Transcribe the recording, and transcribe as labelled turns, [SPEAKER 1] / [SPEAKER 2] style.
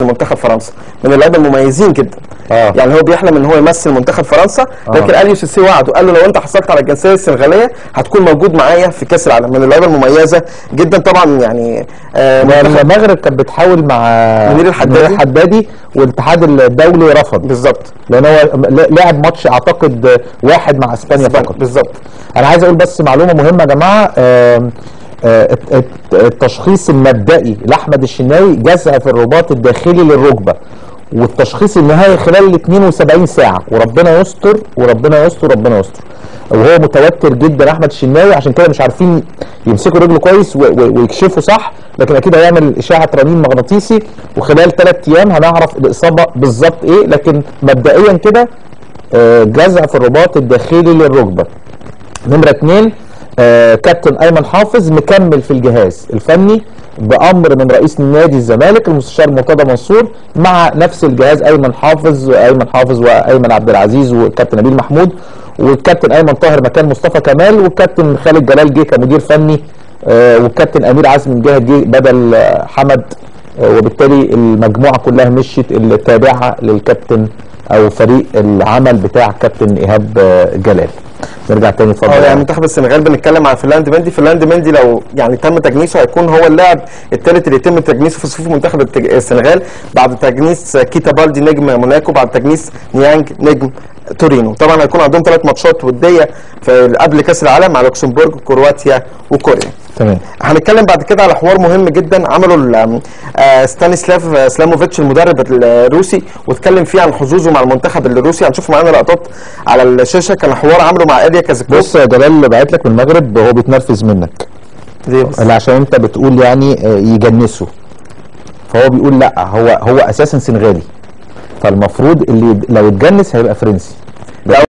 [SPEAKER 1] لمنتخب فرنسا من اللعيبه المميزين جدا
[SPEAKER 2] آه.
[SPEAKER 1] يعني هو بيحلم ان هو يمثل منتخب فرنسا لكن اليو سيسي وعده قال له لو انت حصلت على الجنسيه السنغاليه هتكون موجود معايا في كاس العالم من اللعيبه المميزه جدا طبعا يعني آه منتخب
[SPEAKER 2] المغرب كانت بتحاول مع
[SPEAKER 1] منير الحدادي.
[SPEAKER 2] منير الحدادي والاتحاد الدولي رفض
[SPEAKER 1] بالظبط
[SPEAKER 2] لان هو ل- لعب ماتش اعتقد واحد مع اسبانيا فقط
[SPEAKER 1] بالظبط
[SPEAKER 2] انا عايز اقول بس معلومه مهمه يا جماعه آم، آه، الت- الت- التشخيص المبدئي لاحمد الشناوي جزع في الرباط الداخلي للركبه والتشخيص النهائي خلال ال 72 ساعه وربنا يستر وربنا يستر وربنا يستر وهو متوتر جدا احمد الشناوي عشان كده مش عارفين يمسكوا رجله كويس و- و- ويكشفوا صح لكن اكيد هيعمل اشاعه رنين مغناطيسي وخلال ثلاث ايام هنعرف الاصابه بالظبط ايه لكن مبدئيا كده آه، جزع في الرباط الداخلي للركبه نمرة اتنين آه كابتن ايمن حافظ مكمل في الجهاز الفني بامر من رئيس نادي الزمالك المستشار مرتضى منصور مع نفس الجهاز ايمن حافظ ايمن حافظ وايمن عبد العزيز والكابتن نبيل محمود والكابتن ايمن طاهر مكان مصطفى كمال والكابتن خالد جلال جه كمدير فني آه والكابتن امير عزمي مجاهد جه بدل آه حمد آه وبالتالي المجموعه كلها مشيت التابعه للكابتن او فريق العمل بتاع كابتن ايهاب آه، جلال نرجع تاني اتفضل
[SPEAKER 1] اه يعني
[SPEAKER 2] يعني
[SPEAKER 1] منتخب السنغال بنتكلم عن فنلاند مندي فنلاند مندي لو يعني تم تجنيسه هيكون هو اللاعب الثالث اللي يتم تجنيسه في صفوف منتخب التج- السنغال بعد تجنيس كيتا بالدي نجم موناكو بعد تجنيس نيانج نجم تورينو طبعا هيكون عندهم ثلاث ماتشات وديه في قبل كاس العالم مع لوكسمبورغ وكرواتيا وكوريا
[SPEAKER 2] تمام
[SPEAKER 1] هنتكلم بعد كده على حوار مهم جدا عمله ال- آه، ستانيسلاف آه، سلاموفيتش المدرب الروسي واتكلم فيه عن حظوظه مع المنتخب الروسي هنشوف معانا لقطات على الشاشه كان حوار عمله مع اريا كازاكوف
[SPEAKER 2] بص يا جلال بعت لك من المغرب هو بيتنرفز منك
[SPEAKER 1] ليه بس؟
[SPEAKER 2] اللي عشان انت بتقول يعني آه، يجنسه فهو بيقول لا هو هو اساسا سنغالي فالمفروض اللي لو اتجنس هيبقى فرنسي